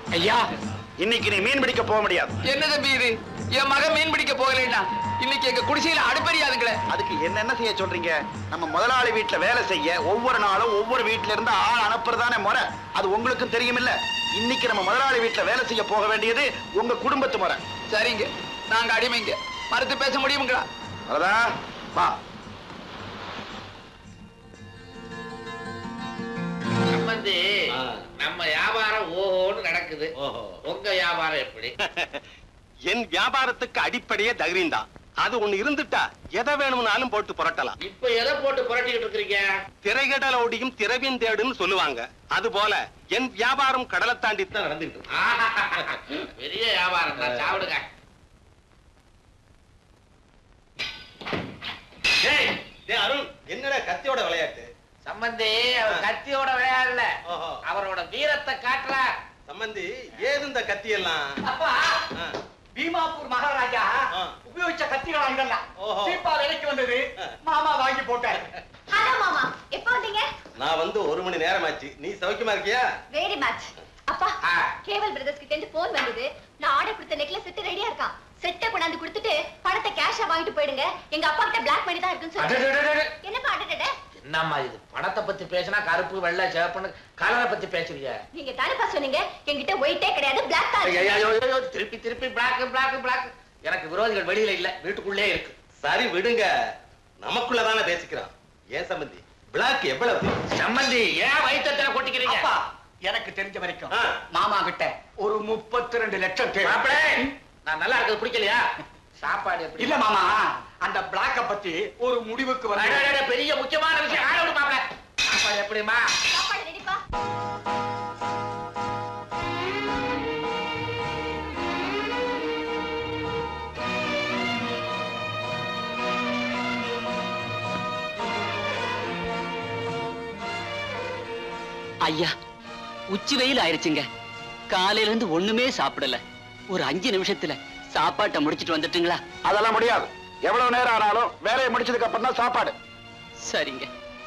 ஐயா இன்னைக்கு நீ மீன் பிடிக்க போக முடியாது என்ன தம்பி இது என் மகன் மீன் பிடிக்க போகலைன்னா இன்னைக்கு எங்க குடிசையில அடுப்பறியாதுங்களே அதுக்கு என்ன என்ன செய்ய சொல்றீங்க நம்ம முதலாளி வீட்டுல வேலை செய்ய ஒவ்வொரு நாளும் ஒவ்வொரு வீட்டுல இருந்து ஆள் அனுப்புறதானே முறை அது உங்களுக்கும் தெரியுமில்ல இன்னைக்கு நம்ம முதலாளி வீட்டுல வேலை செய்ய போக வேண்டியது உங்க குடும்பத்து முறை சரிங்க நாங்க அடிமைங்க மறுத்து பேச முடியுங்களா வரதா வா சம்பந்தி நம்ம வியாபாரம் ஓஹோன்னு நடக்குது ஓஹோ. உங்க வியாபாரம் எப்படி என் வியாபாரத்துக்கு அடிப்படையே தைரியம் தான் அது ஒண்ணு இருந்துட்டா எதை வேணும்னாலும் போட்டு புரட்டலாம் இப்ப எதை போட்டு புரட்டிக்கிட்டு இருக்கிறீங்க திரைகடலோடியும் திரவியம் தேடுன்னு சொல்லுவாங்க அது போல என் வியாபாரம் கடலை தாண்டி தான் நடந்துட்டு இருக்கு. ஆஹா, பெரிய வியாபாரம் தான் சாப்பிடுங்க டேய், டேய் அருண் என்னடா கத்தியோட விளையாட்டு சம்பந்தி அவர் கத்தியோட விளையாடல ஓஹோ. அவரோட வீரத்தை காட்டுறார் சம்பந்தி ஏது இந்த கத்தி எல்லாம் அப்பா ஆ. பீமாப்பூர் மகாராஜா ஆ. உபயோகிச்ச கத்திகள் இதெல்லாம் ஓஹோ. சீப்பா விலைக்கு வந்தது ஆ. மாமா வாங்கி போட்டாரு ஹலோ மாமா எப்போ வந்தீங்க நான் வந்து ஒரு மணி நேரம் ஆச்சு நீ சௌக்கியமா இருக்கியா வெரி மச் அப்பா ஆ. கேவல் பிரதர்ஸ் கிட்ட இருந்து போன் வந்தது நான் ஆர்டர் கொடுத்த நெக்லஸ் செட் ரெடியா இருக்கான் செட்டை கொண்டாந்து கொடுத்துட்டு பணத்தை கேஷா வாங்கிட்டு போயிடுங்க எங்க அப்பா கிட்ட பிளாக் மணி தான் இருக்குன்னு சொல்லி அடடடடட. என்னப்பா அடடட என்னம்மா இது பணத்தை பத்தி பேசினா கருப்பு வெள்ளை சிவப்புன்னு கலரை பத்தி பேசுறீங்க நீங்க தானேப்பா சொன்னீங்க என்கிட்ட ஒயிட்டே கிடையாது பிளாக் தான் ஐயோ, இருக்கு. ஐயோ, ஐயோ, திருப்பி திருப்பி பிளாக் பிளாக் பிளாக் எனக்கு விரோதிகள் வெளியில இல்ல வீட்டுக்குள்ளே இருக்கு சரி விடுங்க நமக்குள்ளதானே பேசிக்கிறோம் ஏன் சம்பந்தி பிளாக் எவ்வளவு சம்பந்தி ஏன் வயிற்றத்துல கொட்டிக்கிறீங்க அப்பா எனக்கு தெரிஞ்ச வரைக்கும் ஆ. மாமா கிட்ட ஒரு முப்பத்தி ரெண்டு லட்சம் தேவை மாப்பிளே, நான் நல்லா இருக்கிறது பிடிக்கலையா சாப்பாடு எப்படி இல்ல மாமா அந்த பிளாக்க பத்தி ஒரு முடிவுக்கு வந்து அடடட, பெரிய முக்கியமான விஷயம் ஆள விடு மாப்பிள சாப்பாடு எப்படிமா சாப்பாடு ரெடிப்பா ஐயா உச்சி வெயில் ஆயிருச்சுங்க காலையில இருந்து ஒண்ணுமே சாப்பிடல ஒரு அஞ்சு நிமிஷத்துல சாப்பாட்டை முடிச்சிட்டு வந்துட்டுங்களா அதெல்லாம் முடியாது எவ்வளவு நேரம் ஆனாலும் வேலையை முடிச்சதுக்கு அப்புறம் தான் சாப்பாடு சரிங்க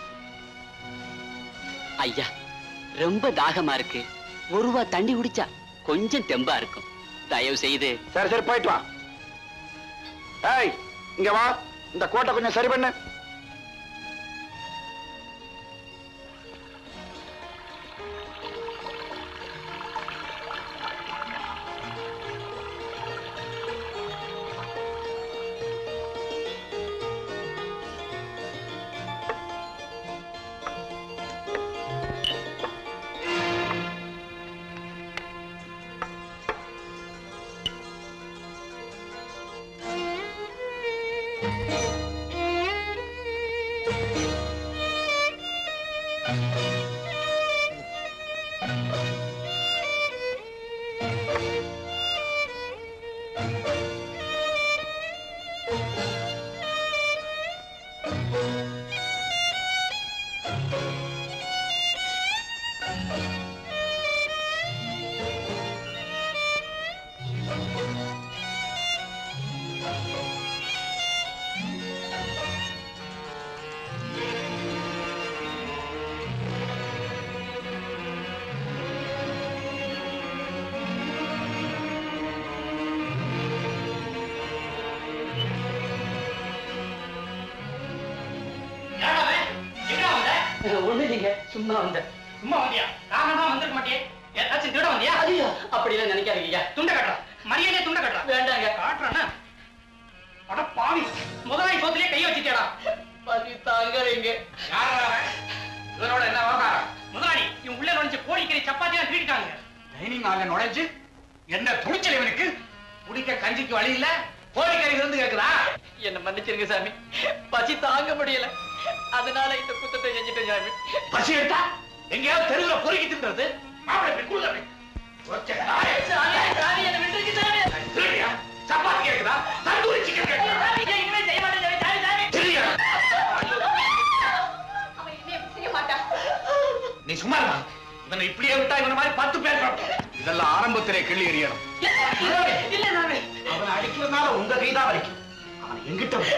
ஐயா ரொம்ப தாகமா இருக்கு ஒரு ரூபா தண்ணி குடிச்சா கொஞ்சம் தெம்பா இருக்கும் தயவு செய்து சரி சரி போயிட்டு வா ஏய் இங்க வா இந்த கோட்டை கொஞ்சம் சரி பண்ணு ஒண்ணு இல்லைங்க சும்மா வந்தேன் சும்மா வந்தியா காரணமா வந்திருக்க மாட்டியே ஏதாச்சும் திருட வந்தியா ஐயோ அப்படிலாம் நினைக்காதீங்க துண்டை கட்டுறா மரியாதையா துண்டை கட்டுறா வேண்டாங்க காட்டுறானா அட பாவி முதலாளி சோத்திலே கை வச்சுட்டேடா பசி தாங்கலைங்க யாரா அவன்? இவனோட என்ன விவகாரம் முதலாளி இவன் உள்ள நுழைஞ்சு கோழிக்கறி சப்பாத்தியா தீட்டாங்க டைனிங் ஹால்ல நுழைஞ்சு என்ன துணிச்சல் இவனுக்கு குடிக்க கஞ்சிக்கு வழி இல்ல கோழிக்கறி இருந்து கேக்குதா என்ன மன்னிச்சிருங்க சாமி பசி தாங்க முடியல அதனால இந்த குத்தத்தை செஞ்சுட்டேன் சாமி பசி எடுத்தா எங்கேயாவது தெருவுல பொறுக்கி தின்றது மாப்பிள்ளை இப்படி குள்ள சாமி, சாமி, என்னை விட்டுருங்க சாமி. சப்பாத்தி கேக்குதா தந்தூரி சிக்கன் கேக்குதா சாமி, இனிமே செய்ய மாட்டேன் சாமி, சாமி, சாமி. தெரியா அவன் இனிமே அப்படி செய்ய மாட்டான் நீ சும்மா இருமா இவனை இப்படியே விட்டா இவன மாதிரி பத்து பேர் பிறப்பான். இதெல்லாம் ஆரம்பத்திலே கிள்ளி எறியணும் இல்ல சாமி அவனை அடிக்கிறதுனால உங்க கைதான் வலிக்கும் அவனை எங்கிட்ட விடு.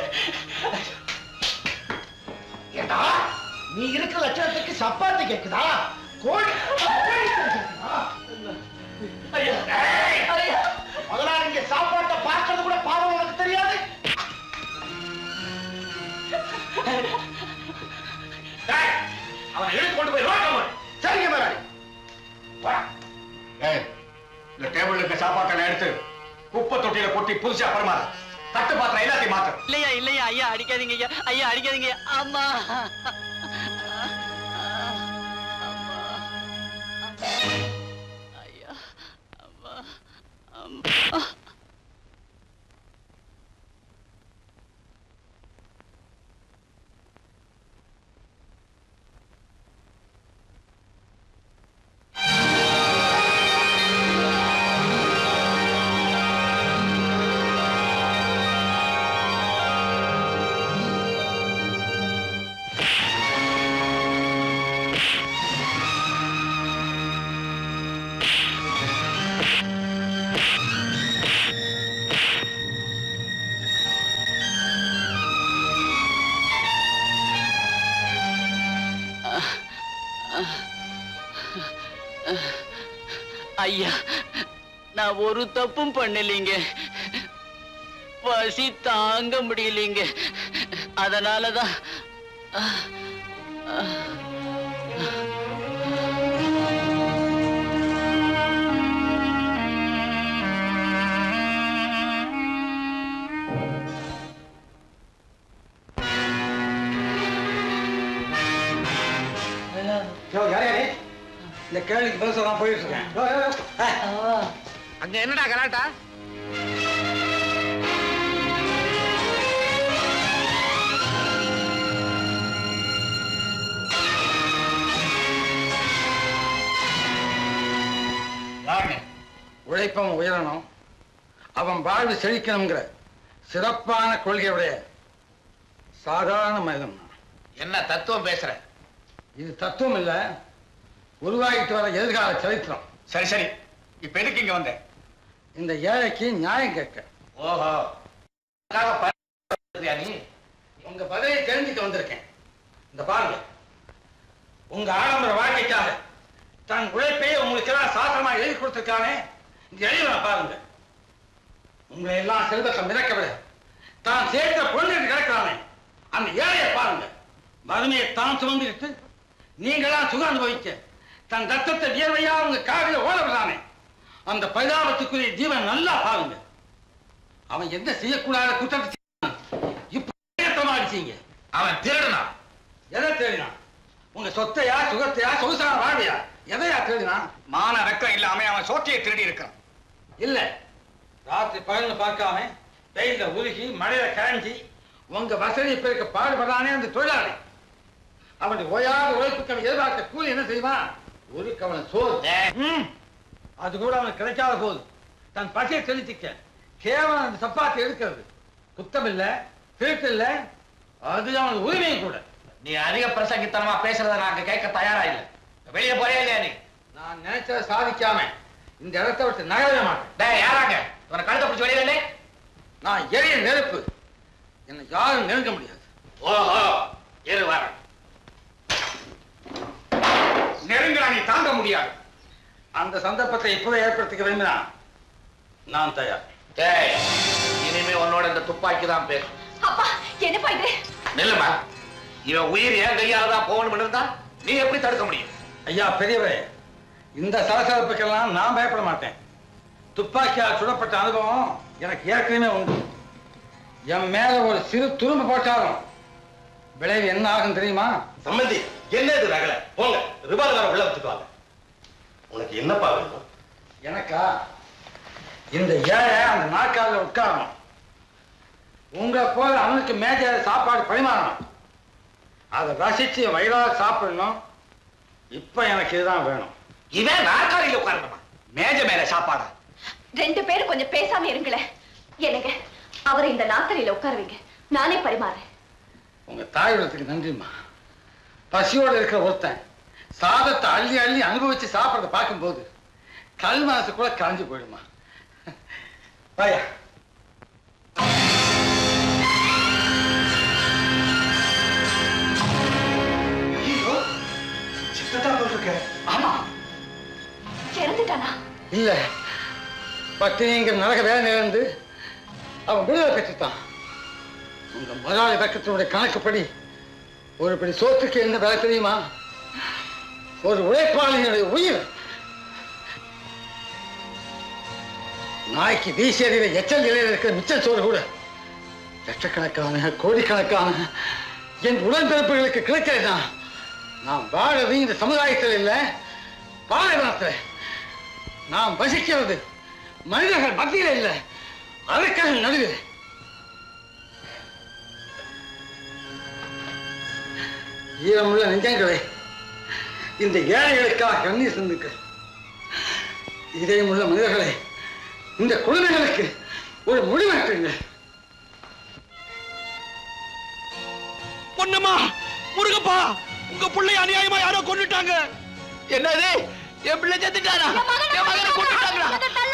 ஏண்டா நீ இருக்கிற லட்சணத்துக்கு சப்பாத்தி கேக்குதா கோழி கோழி கேக்குதா? முதலாளி இங்க சாப்பாட்டை பார்க்கறது கூட பாவம் உனக்கு தெரியாது அவனை இழுத்து கொண்டு போய் ரோட்ல போடு. சரிங்க முதலாளி ஏய், இந்த டேபிள் இருக்க சாப்பாட்டை எடுத்து குப்பை தொட்டியில கொட்டி புதுசா பரிமாறு தட்டு பாத்திரம் எல்லாத்தையும் மாத்து இல்லையா இல்லையா ஐயா அடிக்காதீங்க ஐயா ஐயா அடிக்காதீங்க அம்மா ஐயா அம்மா அம்மா ஐயா நான் ஒரு தப்பும் பண்ணலைங்க பசி தாங்க முடியலைங்க அதனாலதான் இந்த கேள்விக்கு பதில் சொல்ல போயிட்டு இருக்கேன் அங்க என்னடா கலாட்டா உழைப்பவன் உயரணும் அவன் வாழ்வு செழிக்கணுங்கிற சிறப்பான கொள்கையுடைய சாதாரண மனிதன் நான். என்ன தத்துவம் பேசுற இது தத்துவம் இல்ல உருவாகிட்டு வர எதிர்கால சரித்திரம் சரி சரி இப்ப எதுக்கு இங்க வந்த இந்த ஏழைக்கு நியாயம் கேட்க ஓஹோ அதுக்காக ப- நீ உங்க பதிலை தெரிஞ்சுக்க வந்திருக்கேன் இந்த பாருங்க உங்க ஆடம்பர வாழ்க்கைக்காக தன் உழைப்பையே உங்களுக்கு எல்லாம் சாதனமா எழுதி கொடுத்திருக்கானே இந்த எளியவனை பாருங்க உங்களை எல்லாம் செல்வத்தை மிதக்க விட தான் சேர்த்த பொண்ணு கிடக்கிறானே அந்த ஏழையை பாருங்க வறுமையை தான் சுமந்துக்கிட்டு நீங்களாம் சுகம் அனுபவிக்க தன் ரத்தத்தை வியர்வையா உங்க காவில ஓட விடானே அந்த பரிதாபத்துக்குரிய ஜீவன் நல்லா பாருங்க அவன் எந்த செய்யக்கூடாத குற்றத்தை செய்தான். இப்ப ஏத்தமா அடிச்சீங்க அவன் திருடனா எதை தேடினா உங்க சொத்தையா சுகத்தையா சொகுசான வாழ்வையா எதையா தேடினா மான ரக்கம் இல்லாம அவன் சோற்றியை திருடி இருக்கான் இல்ல ராத்திரி பகல்னு பார்க்காம வெயில உருகி மழையில கரைஞ்சி உங்க வசதி பெருக்க பாடுபடானே அந்த தொழிலாளி அவனுடைய ஓயாத உழைப்புக்கு அவன் எதிர்பார்த்த கூலி என்ன செய்வான் ஒரு கவனம் சோறு ம். அது கூட அவனுக்கு கிடைக்காத போது தன் பசியை செலுத்திக்க கேவலம் அந்த சப்பாத்தி எடுக்கிறது குத்தம் இல்ல திருட்டு இல்ல அது அவன் உரிமையும் கூட நீ அதிக பிரசங்கித்தனமா பேசுறத நாங்க கேட்க தயாரா இல்ல வெளியே போறியா இல்லையா நீ நான் நினைச்சதை சாதிக்காம இந்த இடத்தை விட்டு நகரவே மாட்டேன் டேய் யாராங்க உன கழுத்தை பிடிச்சி வெளியில இல்லை நான் எரிய நெருப்பு என்னை யாரும் நெருங்க முடியாது ஓஹோ இரு வரேன் நெருங்கலா நீ தாங்க முடியாது அந்த சந்தர்ப்பத்தை இப்பவே ஏற்படுத்திக்க விரும்பினா நான் தயார் டேய் இனிமே உன்னோட இந்த துப்பாக்கி தான் பேசும் அப்பா என்னப்பா இது நில்லுமா இவன் உயிர் ஏன் கையால தான் போகணும்னு இருந்தா நீ எப்படி தடுக்க முடியும் ஐயா பெரியவரே இந்த சலசலப்புக்கெல்லாம் நான் பயப்பட மாட்டேன் துப்பாக்கியால் சுடப்பட்ட அனுபவம் எனக்கு ஏற்கனவே உண்டு என் மேல ஒரு சிறு துரும்பு போட்டாலும் விளைவு என்ன ஆகும் தெரியுமா சம்பந்தி என்ன இது ரகல போங்க ரிவால்வரை உள்ள வச்சுக்குவாங்க உனக்கு என்னப்பா வேணும் எனக்கா இந்த ஏழை அந்த நாற்காலில் உட்காரணும் உங்களை போல அவனுக்கு மேஜையில சாப்பாடு பரிமாறணும் அதை ரசிச்சு வயிறார சாப்பிடணும் இப்ப எனக்கு இதுதான் வேணும் இவன் நாற்காலியில உட்காரணுமா மேஜ மேல சாப்பாடா ரெண்டு பேரும் கொஞ்சம் பேசாம இருங்களேன் என்னங்க அவரை இந்த நாத்தரையில உட்கார வைங்க நானே பரிமாறேன் உங்க தாய் உள்ளத்துக்கு நன்றிம்மா பசியோட இருக்கிற ஒருத்தன் சாதத்தை அள்ளி அள்ளி அனுபவிச்சு சாப்பிடறத பார்க்கும்போது கல் மனசு கூட கலைஞ்சு போயிடுமா வாயா ஐயோ சித்தத்தா போட்டிருக்க ஆமா இறந்துட்டானா இல்ல பட்டினிங்கிற நரக வேதனையிலிருந்து அவன் விடுதலை பெற்றுட்டான் உங்க முதலாளி பக்கத்தினுடைய கணக்குப்படி ஒரு படி சோத்துக்கு என்ன வேலை தெரியுமா ஒரு உழைப்பாளியினுடைய உயிர் நாய்க்கு வீசி எறிகிற எச்சல் நிலையில் இருக்கிற மிச்சல் சோறு கூட லட்சக்கணக்கான கோடிக்கணக்கான என் உடன்பிறப்புகளுக்கு கிடைக்கிறதா நாம் வாழறது இந்த சமுதாயத்தில் இல்லை பாலைவனத்தில் நாம் வசிக்கிறது மனிதர்கள் மத்தியில் இல்லை அரக்கர்கள் நடுவில் ஈரமுள்ள நெஞ்சங்களே இந்த ஏழைகளுக்காக கண்ணீர் சிந்துக்கள் இதயமுள்ள மனிதர்களே இந்த குழந்தைகளுக்கு ஒரு முடிவெட்டுங்கள் பொன்னம்மா முருகப்பா உங்க பிள்ளை அநியாயமா யாரோ கொண்டுட்டாங்க என்னது என் பிள்ளை செத்துட்டானா என் மகனை கொண்டுட்டாங்களா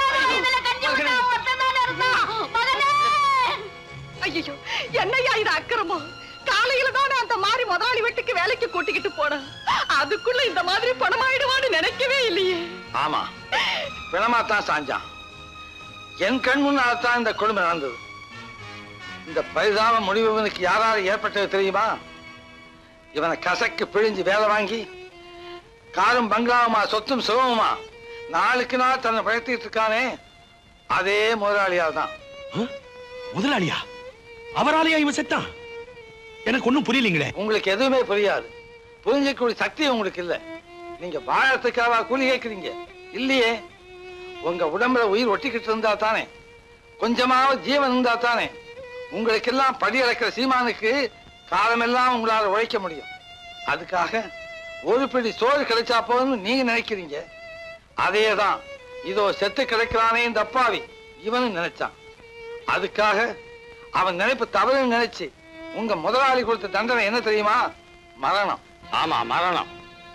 ஐயோ என்னையா இது அக்கிரமம் காலையில தான் அந்த மாதிரி முதலாளி வீட்டுக்கு வேலைக்கு கூட்டிக்கிட்டு போனேன் அதுக்குள்ள இந்த மாதிரி பணமாயிடுவான்னு நினைக்கவே இல்லையே ஆமா பிணமாத்தான் சாஞ்சான் என் கண் முன்னால் தான் இந்த கொடுமை நடந்தது இந்த பரிதாப முடிவு இவனுக்கு யாரால ஏற்பட்டது தெரியுமா இவனை கசக்கு பிழிஞ்சு வேலை வாங்கி காரும் பங்களாவுமா சொத்தும் சுகமுமா நாளுக்கு நாள் தன்னை பழத்திட்டு இருக்கானே அதே முதலாளியால் தான் முதலாளியா அவராலையா இவன் செத்தான் எனக்கு ஒண்ணும் புரியலீங்களே உங்களுக்கு எதுவுமே புரியாது புரிஞ்சிக்கக்கூடிய சக்தி உங்களுக்கு இல்ல நீங்க வாழறதுக்காக கூலி கேட்குறீங்க இல்லையே உங்க உடம்புல உயிர் ஒட்டிக்கிட்டு இருந்தா தானே கொஞ்சமாவது ஜீவன் இருந்தா தானே உங்களுக்கெல்லாம் படி அளக்கிற சீமானுக்கு காலமெல்லாம் உங்களால உழைக்க முடியும் அதுக்காக ஒரு பிடி சோறு கிடைச்சா போதும்னு நீங்க நினைக்கிறீங்க அதேதான் இதோ செத்து கிடைக்கிறானே இந்த அப்பாவி இவனும் நினைச்சான் அதுக்காக அவன் நினைப்பு தவறுன்னு நினைச்சு உங்க முதலாளி கொடுத்த தண்டனை என்ன தெரியுமா மரணம் ஆமா மரணம்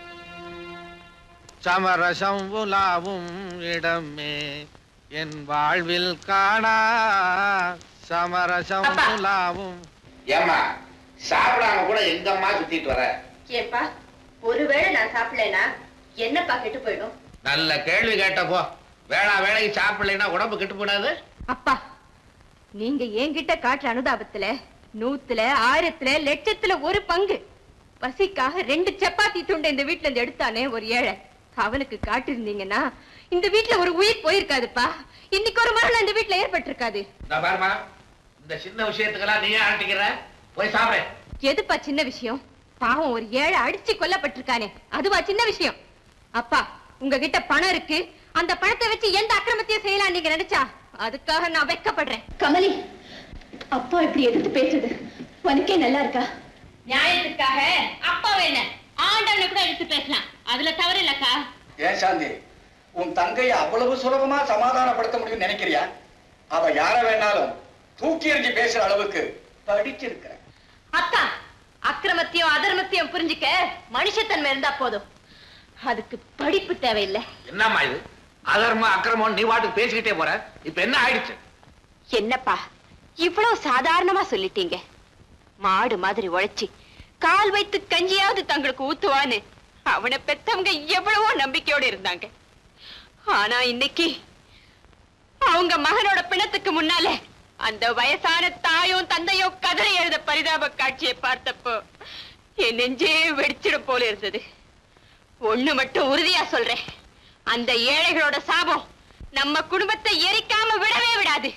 சமரசம் உலாவும் இடமே என் வாழ்வில் காணா சமரசம் உலாவும் ஏம்மா சாப்பிடாம கூட எங்க அம்மா சுத்திட்டு வர ஏப்பா ஒருவேளை நான் சாப்பிடலைன்னா என்னப்பா கெட்டு போயிடும் நல்ல கேள்வி கேட்டப்போ வேளா வேலைக்கு சாப்பிடலைன்னா உடம்பு கெட்டு போடாது அப்பா நீங்க என்கிட்ட காட்டுற அனுதாபத்துல நூத்துல ஆயிரத்துல லட்சத்துல ஒரு பங்கு பசிக்காக ரெண்டு சப்பாத்தி துண்டை இந்த வீட்ல இருந்து எடுத்தானே ஒரு ஏழை அவனுக்கு காட்டிருந்தீங்கன்னா இந்த வீட்ல ஒரு உயிர் போயிருக்காதுப்பா இன்னைக்கு ஒரு மரணம் இந்த வீட்ல ஏற்பட்டிருக்காது இந்த பாருமா இந்த சின்ன விஷயத்துக்கெல்லாம் நீயே ஆட்டிக்கிற போய் சாப்பிடு எதுப்பா சின்ன விஷயம் பாவம் ஒரு ஏழை அடிச்சு கொல்லப்பட்டிருக்கானே அதுவா சின்ன விஷயம் அப்பா உங்ககிட்ட பணம் இருக்கு அந்த பணத்தை வச்சு எந்த அக்கிரமத்தையும் செய்யலாம் நீங்க நினைச்சா அதுக்காக நான் வெட்கப்படுறேன் கமலி அப்பா இப்படி எதிர்த்து பேசுறது உனக்கே நல்லா இருக்கா நியாயத்துக்காக அப்பா என்ன ஆண்டவனை கூட எடுத்து பேசலாம் அதுல தவறு இல்லக்கா ஏன் சாந்தி உன் தங்கைய அவ்வளவு சுலபமா சமாதானப்படுத்த முடியும்னு நினைக்கிறியா அவ யார வேணாலும் தூக்கி எறிஞ்சு பேசுற அளவுக்கு படிச்சிருக்கிற அக்கா அக்கிரமத்தையும் அதர்மத்தையும் புரிஞ்சுக்க மனுஷத்தன்மை இருந்தா போதும் அதுக்கு படிப்பு தேவையில்லை என்னம்மா இது அதர்மம் அக்கிரமம் நீ வாட்டுக்கு பேசிக்கிட்டே போற இப்ப என்ன ஆயிடுச்சு என்னப்பா இவ்வளவு சாதாரணமா சொல்லிட்டீங்க மாடு மாதிரி உழைச்சி கால் வைத்து கஞ்சியாவது தங்களுக்கு ஊத்துவான்னு அவனை பெத்தவங்க எவ்வளவோ நம்பிக்கையோட இருந்தாங்க ஆனா இன்னைக்கு அவங்க மகனோட பிணத்துக்கு முன்னால அந்த வயசான தாயும் தந்தையும் கதறி எழுத பரிதாப காட்சியை பார்த்தப்போ என் நெஞ்சே வெடிச்சிட போல இருந்தது ஒண்ணு மட்டும் உறுதியா சொல்றேன் அந்த ஏழைகளோட சாபம் நம்ம குடும்பத்தை எரிக்காம விடவே விடாது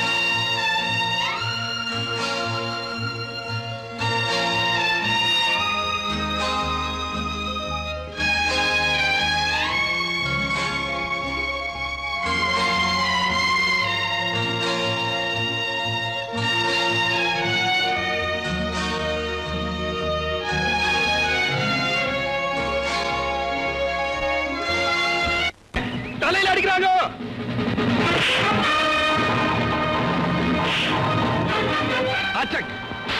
தலையில அடிக்கிறாங்க அச்சக்.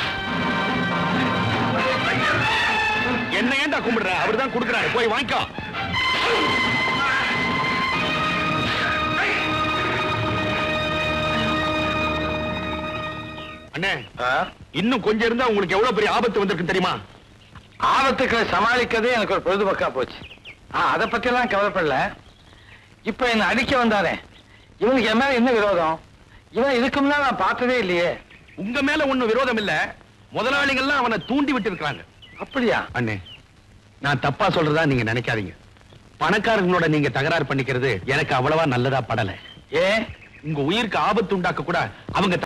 என்ன ஏன்டா கும்பிடுற அவர்தான் கொடுக்குறாரு போய் வாங்கிக்கோ அண்ணே இன்னும் கொஞ்சம் இருந்தா உங்களுக்கு எவ்வளவு பெரிய ஆபத்து வந்திருக்கு தெரியுமா ஆபத்துக்களை சமாளிக்கிறதே எனக்கு ஒரு பொழுதுபோக்கா போச்சு ஆ அதை பத்தியெல்லாம் கவலைப்படல இப்ப என்ன அடிக்க வந்தானே இவனுக்கு என் மேல என்ன விரோதம் இவன் இதுக்கு முன்னால நான் பார்த்ததே இல்லையே உங்க மேல ஒண்ணு விரோதம் இல்ல முதலாளிகள்லாம் அவனை தூண்டி விட்டு இருக்காங்க அப்படியா அண்ணே நான் தப்பா சொல்றதா நீங்க நினைக்காதீங்க பணக்காரங்களோட நீங்க தகராறு பண்ணிக்கிறது எனக்கு அவ்வளவா நல்லதா படல ஏன் உங்க உயிருக்கு ஆபத்து உண்டாக்க கூட அவங்க